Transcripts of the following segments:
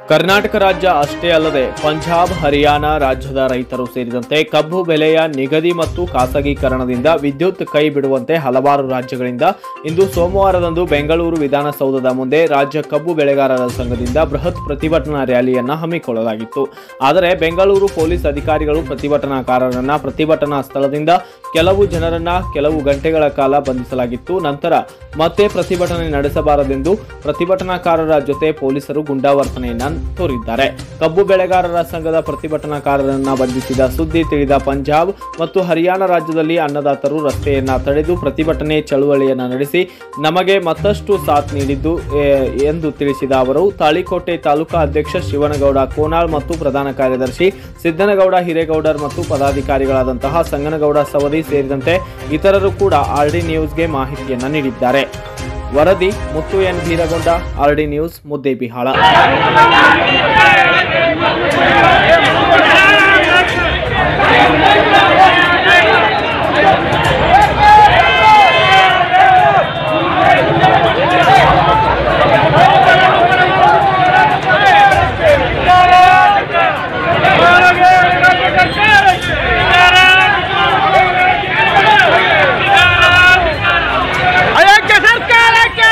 ಕರ್ನಾಟಕ ರಾಜ್ಯ ಅಷ್ಟೇ ಅಲ್ಲದೆ ಪಂಜಾಬ್ ಹರಿಯಾಣ ರಾಜ್ಯದ ರೈತರು ಸೇರಿದಂತೆ ಕಬ್ಬು ಬೆಲೆಯ ನಿಗದಿ ಮತ್ತು ಖಾಸಗೀಕರಣದಿಂದ ವಿದ್ಯುತ್ ಕೈ ಬಿಡುವಂತೆ ಹಲವಾರು ರಾಜ್ಯಗಳಿಂದ ಇಂದು ಸೋಮವಾರದಂದು ಬೆಂಗಳೂರು ವಿಧಾನಸೌಧದ ಮುಂದೆ ರಾಜ್ಯ ಕಬ್ಬು ಬೆಳೆಗಾರರ ಸಂಘದಿಂದ ಬೃಹತ್ ಪ್ರತಿಭಟನಾ ರ್ಯಾಲಿಯನ್ನ ಹಮ್ಮಿಕೊಳ್ಳಲಾಗಿತ್ತು ಆದರೆ ಬೆಂಗಳೂರು ಪೊಲೀಸ್ ಅಧಿಕಾರಿಗಳು ಪ್ರತಿಭಟನಾಕಾರರನ್ನ ಪ್ರತಿಭಟನಾ ಸ್ಥಳದಿಂದ ಕೆಲವು ಜನರನ್ನ ಕೆಲವು ಗಂಟೆಗಳ ಕಾಲ ಬಂಧಿಸಲಾಗಿತ್ತು ನಂತರ ಮತ್ತೆ ಪ್ರತಿಭಟನೆ ನಡೆಸಬಾರದೆಂದು ಪ್ರತಿಭಟನಾಕಾರರ ಜೊತೆ ಪೊಲೀಸರು ಗುಂಡಾವರ್ತನೆಯನ್ನ ತೋರಿದ್ದಾರೆ ಕಬ್ಬು ಬೆಳೆಗಾರರ ಸಂಘದ ಪ್ರತಿಭಟನಾಕಾರರನ್ನ ಬಂಧಿಸಿದ ಸುದ್ದಿ ತಿಳಿದ ಪಂಜಾಬ್ ಮತ್ತು ಹರಿಯಾಣ ರಾಜ್ಯದಲ್ಲಿ ಅನ್ನದಾತರು ರಸ್ತೆಯನ್ನ ತಡೆದು ಪ್ರತಿಭಟನೆ ಚಳುವಳಿಯನ್ನ ನಡೆಸಿ ನಮಗೆ ಮತ್ತಷ್ಟು ಸಾಥ್ ನೀಡಿದ್ದು ಎ, ಎಂದು ತಿಳಿಸಿದ ಅವರು ತಾಳಿಕೋಟೆ ತಾಲೂಕಾ ಅಧ್ಯಕ್ಷ ಶಿವನಗೌಡ ಕೋನಾಳ್ ಮತ್ತು ಪ್ರಧಾನ ಕಾರ್ಯದರ್ಶಿ ಸಿದ್ದನಗೌಡ ಹಿರೇಗೌಡರ್ ಮತ್ತು ಪದಾಧಿಕಾರಿಗಳಾದಂತಹ ಸಂಗನಗೌಡ ಸವದಿ ಸೇರಿದಂತೆ ಇತರರು ಕೂಡ ಆರ್ಡಿ ನ್ಯೂಸ್ಗೆ ಮಾಹಿತಿಯನ್ನ ನೀಡಿದ್ದಾರೆ ವರದಿ Muttu N Biragonda R D news Muddebihal ಅಯೋಗ್ಯ ಸರ್ಕಾರಕ್ಕೆ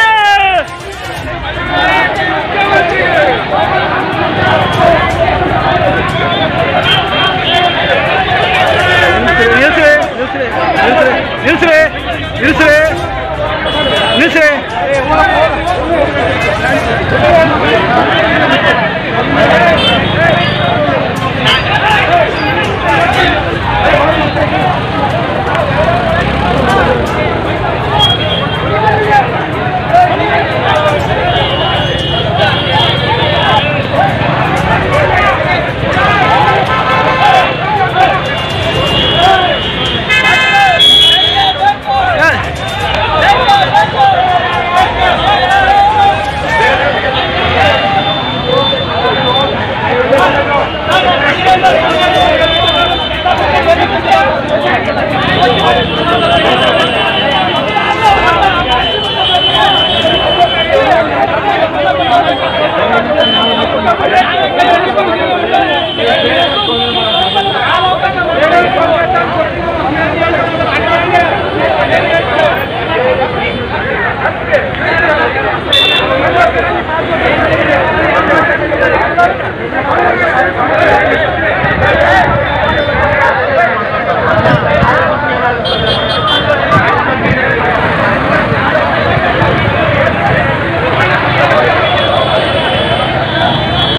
ನಿಲ್ಸ್ರಿ ನಿಲ್ಸ್ರಿ ನಿಲ್ಸ್ರಿ ನಿಲ್ಸ್ರಿ ನಿಲ್ಸ್ರಿ Thank you.